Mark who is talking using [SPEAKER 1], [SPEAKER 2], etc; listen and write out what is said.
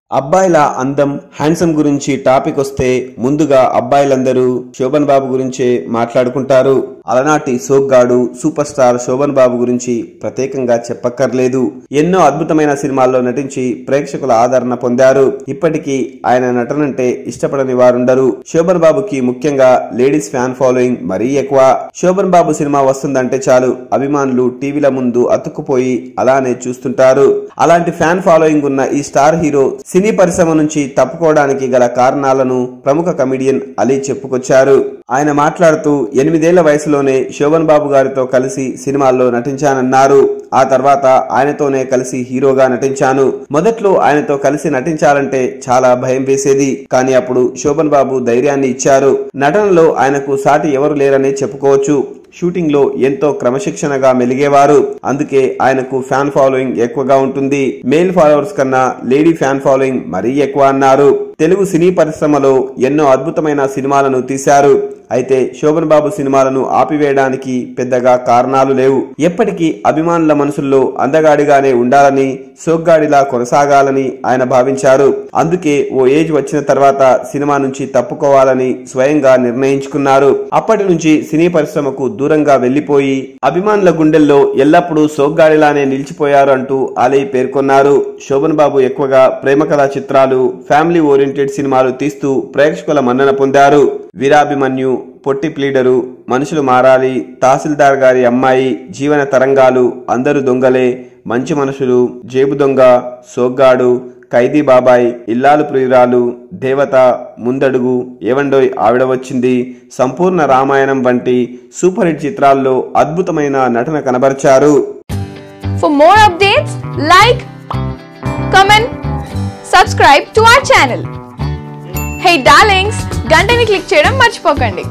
[SPEAKER 1] అబ్బాయిల అందం హ్యాండ్సమ్ గురించి టాపిక్ వస్తే ముందుగా అబ్బాయిలందరూ శోభన్ బాబు గురించే మాట్లాడుకుంటారు అలనాటి సోగ్గాడు సూపర్ స్టార్ శోభన్ బాబు గురించి ప్రత్యేకంగా చెప్పక్కర్లేదు ఎన్నో అద్భుతమైన సినిమాల్లో నటించి ప్రేక్షకుల ఆదరణ పొందారు ఇప్పటికీ ఆయన నటనంటే ఇష్టపడని వారుండరు శోభన్ బాబుకి ముఖ్యంగా లేడీస్ ఫ్యాన్ ఫాలోయింగ్ మరీ ఎక్కువ శోభన్ బాబు సినిమా వస్తుందంటే చాలు అభిమానులు టీవీల ముందు అతుక్కుపోయి అలానే చూస్తుంటారు అలాంటి ఫ్యాన్ ఫాలోయింగ్ ఉన్న ఈ స్టార్ హీరో సినీ పరిశ్రమ నుంచి తప్పుకోవడానికి గల కారణాలను ప్రముఖ కమిడియన్ అలీ చెప్పుకొచ్చారు ఆయన మాట్లాడుతూ ఎనిమిదేళ్ల వయసులోనే శోభన్ బాబు గారితో కలిసి సినిమాల్లో నటించానన్నారు ఆ తర్వాత ఆయనతోనే కలిసి హీరోగా నటించాను మొదట్లో ఆయనతో కలిసి నటించాలంటే చాలా భయం వేసేది కానీ అప్పుడు శోభన్ బాబు ధైర్యాన్ని ఇచ్చారు నటనలో ఆయనకు సాటి ఎవరు లేరనే చెప్పుకోవచ్చు షూటింగ్ లో ఎంతో క్రమశిక్షణగా మెలిగేవారు అందుకే ఆయనకు ఫ్యాన్ ఫాలోయింగ్ ఎక్కువగా ఉంటుంది మేల్ ఫాలోవర్స్ కన్నా లేడీ ఫ్యాన్ ఫాలోయింగ్ మరీ ఎక్కువ అన్నారు తెలుగు సినీ పరిశ్రమలో ఎన్నో అద్భుతమైన సినిమాలను తీశారు అయితే శోభన్ బాబు సినిమాలను ఆపివేయడానికి పెద్దగా కారణాలు లేవు ఎప్పటికీ అభిమానుల మనసుల్లో అందగాడిగానే ఉండాలని సోగ్గాడిలా కొనసాగాలని ఆయన భావించారు అందుకే ఓ ఏజ్ వచ్చిన తర్వాత సినిమా నుంచి తప్పుకోవాలని స్వయంగా నిర్ణయించుకున్నారు అప్పటి నుంచి సినీ పరిశ్రమకు దూరంగా వెళ్లిపోయి అభిమానుల గుండెల్లో ఎల్లప్పుడూ సోగ్గాడిలానే నిలిచిపోయారు అంటూ ఆలయ్ పేర్కొన్నారు శోభన్ బాబు ఎక్కువగా ప్రేమ కథా చిత్రాలు ఫ్యామిలీ ఓరియంటెడ్ సినిమాలు తీస్తూ ప్రేక్షకుల మన్నన పొందారు వీరాభిమన్యు పొట్టి ప్లీడరు మనుషులు మారాలి తహసీల్దార్ గారి అమ్మాయి జీవన తరంగాలు అందరు దొంగలే మంచి మనుషులు జేబు దొంగ సోగ్గాడు ఖైదీ బాబాయ్ ఇల్లాలు ప్రియురాలు దేవత ముందడుగు ఏవండోయ్ ఆవిడ వచ్చింది సంపూర్ణ రామాయణం వంటి సూపర్ హిట్ చిత్రాల్లో అద్భుతమైన నటన కనబరిచారు
[SPEAKER 2] For more updates, like, comment, subscribe to our channel. Hey darlings, గంటని click చేయడం మర్చిపోకండి